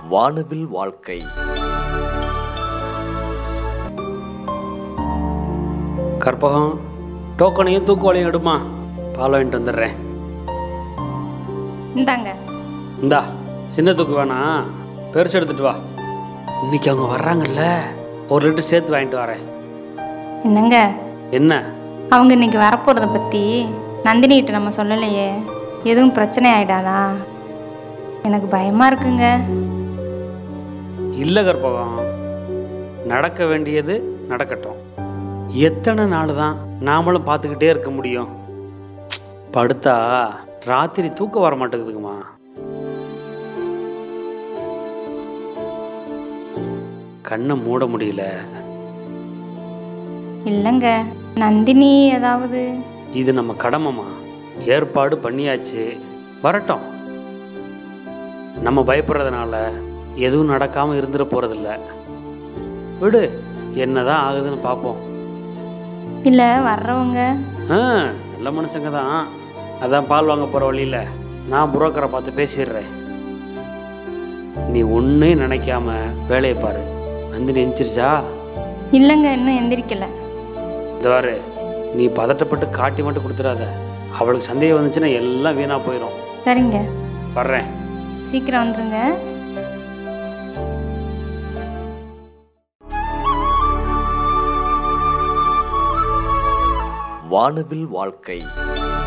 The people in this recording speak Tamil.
வானவில் வாழ்க்கை கற்பகம் டோக்கனையும் தூக்குவாளையும் எடுமா பால் வாங்கிட்டு வந்துடுறேன் இந்தாங்க இந்தா சின்ன தூக்கு வேணாம் பெருசு எடுத்துட்டு வா இன்னைக்கு அவங்க வர்றாங்கல்ல ஒரு லிட்டர் சேர்த்து வாங்கிட்டு வரேன் என்னங்க என்ன அவங்க இன்னைக்கு வரப்போகிறத பற்றி நந்தினிகிட்ட நம்ம சொல்லலையே எதுவும் பிரச்சனை ஆயிடாதா எனக்கு பயமாக இருக்குங்க இல்லை கற்பகம் நடக்க வேண்டியது நடக்கட்டும் எத்தனை நாள் தான் நாமளும் பார்த்துக்கிட்டே இருக்க முடியும் படுத்தா ராத்திரி தூக்கம் வர மாட்டேங்குதுங்கம்மா கண்ணை மூட முடியல இல்லைங்க நந்தினி ஏதாவது இது நம்ம கடமைமா ஏற்பாடு பண்ணியாச்சு வரட்டும் நம்ம பயப்படுறதுனால எதுவும் நடக்காமல் இருந்துட போகிறதில்ல விடு என்னதான் ஆகுதுன்னு பார்ப்போம் இல்லை வர்றவங்க ஆ நல்ல மனுஷங்க தான் அதான் பால் வாங்க போகிற வழியில் நான் புரோக்கரை பார்த்து பேசிடுறேன் நீ ஒன்றே நினைக்காம வேலையை பாரு நந்தினி எந்திரிச்சா இல்லைங்க இன்னும் எந்திரிக்கல இந்த வாரு நீ பதட்டப்பட்டு காட்டி மட்டும் கொடுத்துடாத அவளுக்கு சந்தேகம் வந்துச்சுன்னா எல்லாம் வீணாக போயிடும் சரிங்க வர்றேன் சீக்கிரம் வந்துருங்க வானவில் வாழ்க்கை